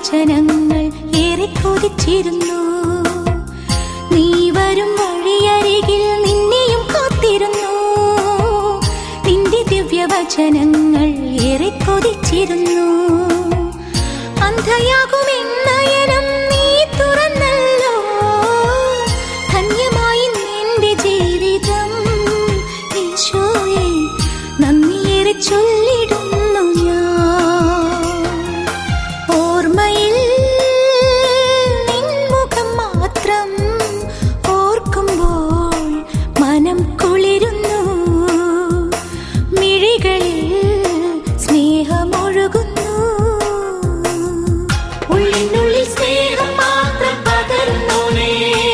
വചനങ്ങൾ ഏറെ കൊതിച്ചിരുന്നു നീ വരും വഴിയരികിൽ നിന്നെയും കാത്തിരുന്നു നിന്റെ ദിവ്യവചനങ്ങൾ ഏറെ കൊതിച്ചിരുന്നു അന്ധയാകുമെന്നയനം നീ തുറന്നല്ലോ ധന്യമായി നിന്റെ ജീവിതം ഈശോയെ നന്ദിയേറെ ചൊല്ലിടുന്നു ഞാൻ ഓർമ്മയിൽ നിൻ മുഖം മാത്രം ഓർക്കുമ്പോൾ മനം കുളിരുന്നു മിഴികളിൽ സ്നേഹമൊഴുകുന്നു ഉള്ളിനുള്ളിൽ സ്നേഹം മാത്രം പകരുന്നോനേ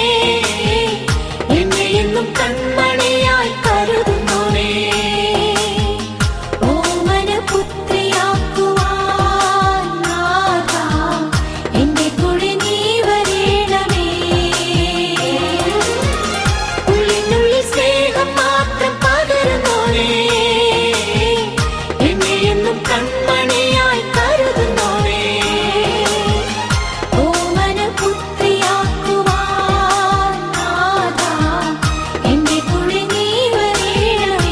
എന്നെ എന്നും കൺമണിയായി കരുതുന്നോനേ ഓമനപുത്രിയാക്കുവാൻ നാഥാ, എന്റെ കൂടെ നീ വരേണമേ. ഉള്ളിനുള്ളിൽ സ്നേഹം മാത്രം പകരുന്നോനേ, എന്നെ എന്നും കൺമണിയായി കരുതുന്നോനേ. ഓമനപുത്രിയാക്കുവാൻ നാഥാ, എന്റെ കൂടെ നീ വരേണമേ.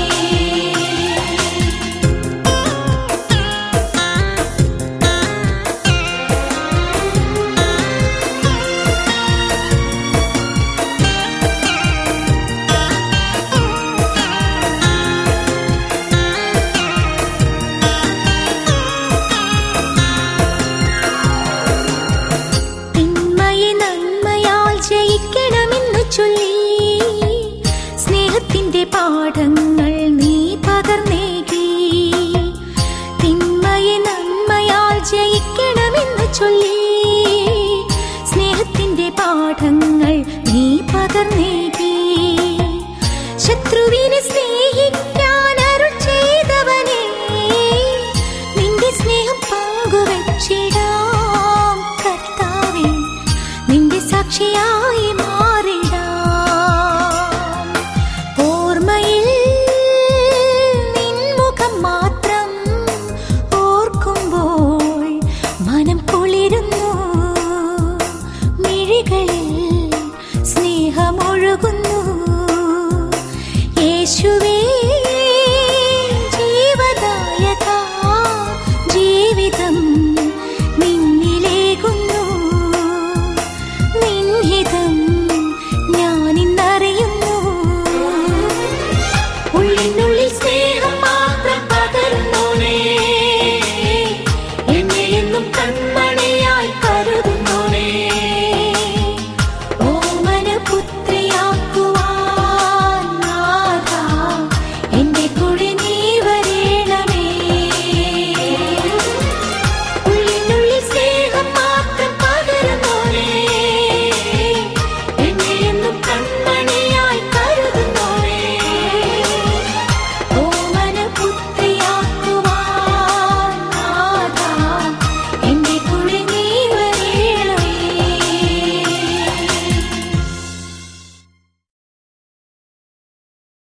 തിന്മയെ നന്മയാൽ ജയിക്കണമെന്നു ചൊല്ലി സ്നേഹത്തിന്റെ പാഠങ്ങൾ നീ പകർന്നേകി തിന്മയെ നന്മയാൽ ജയിക്കണമെന്നു ചൊല്ലി സ്നേഹത്തിന്റെ പാഠങ്ങൾ നീ പകർന്നേകി ശത്രുവിനെ സ്നേഹിക്കാൻ അരുൾ ചെയ്തവനേ നിന്റെ സ്നേഹം പങ്കുവച്ചിടാം കർത്താവേ നിന്റെ സാക്ഷിയായി മാറിടാം ഓർമ്മയിൽ നിൻ മുഖം മാത്രം ഓർക്കുമ്പോൾ മനം കുളിരുന്നു മിഴികളിൽ സ്നേഹമൊഴുകുന്നു